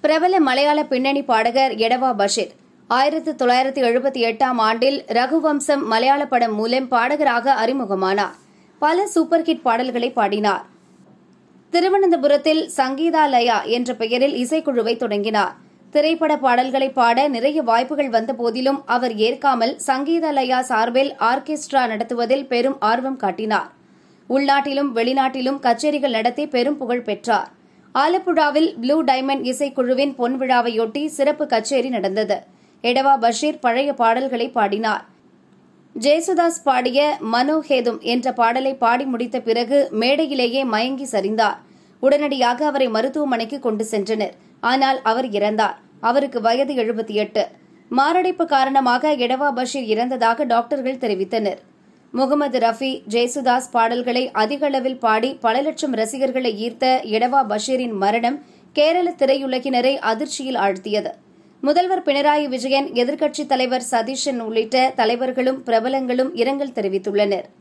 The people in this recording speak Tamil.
பிரபல மலையாள பின்னணி பாடகர் எடவா பஷீர் ஆயிரத்து தொள்ளாயிரத்து எழுபத்தி எட்டாம் ஆண்டில் ரகுவம்சம் மலையாள படம் மூலம் பாடகராக அறிமுகமானார் பல சூப்பர் ஹிட் பாடல்களை பாடினார் திருவனந்தபுரத்தில் சங்கீதாலயா என்ற பெயரில் இசைக்குழுவை தொடங்கினார் திரைப்பட பாடல்களை பாட நிறைய வாய்ப்புகள் வந்த போதிலும் அவர் ஏற்காமல் சங்கீதாலயா சார்பில் ஆர்கெஸ்ட்ரா நடத்துவதில் பெரும் ஆர்வம் காட்டினார் உள்நாட்டிலும் வெளிநாட்டிலும் கச்சேரிகள் நடத்தி பெரும் புகழ் பெற்றார் ஆலப்புழாவில் ப்ளூ டைமண்ட் இசைக்குழுவின் பொன் விழாவையொட்டி சிறப்பு கச்சேரி நடந்தது எடவா பஷீர் பழைய பாடல்களை பாடினார் ஜேசுதாஸ் பாடிய மனோஹேதும் என்ற பாடலை பாடி முடித்த பிறகு மேடையிலேயே மயங்கி சரிந்தார் உடனடியாக அவரை மருத்துவமனைக்கு கொண்டு சென்றனர் ஆனால் அவர் இறந்தார் அவருக்கு வயது எழுபத்தி எட்டு மாரடைப்பு காரணமாக எடவா பஷீர் இறந்ததாக டாக்டர்கள் தெரிவித்தனர் முகமது ரஃபி ஜேசுதாஸ் பாடல்களை அதிக அளவில் பாடி பல லட்சம் ரசிகர்களை ஈர்த்த எடவா பஷீரின் மரணம் கேரள திரையுலகினரை அதிர்ச்சியில் ஆழ்த்தியது முதல்வர் பினராயி விஜயன் எதிர்க்கட்சித் தலைவர் சதீஷன் உள்ளிட்ட தலைவர்களும் பிரபலங்களும் இரங்கல் தெரிவித்துள்ளனா்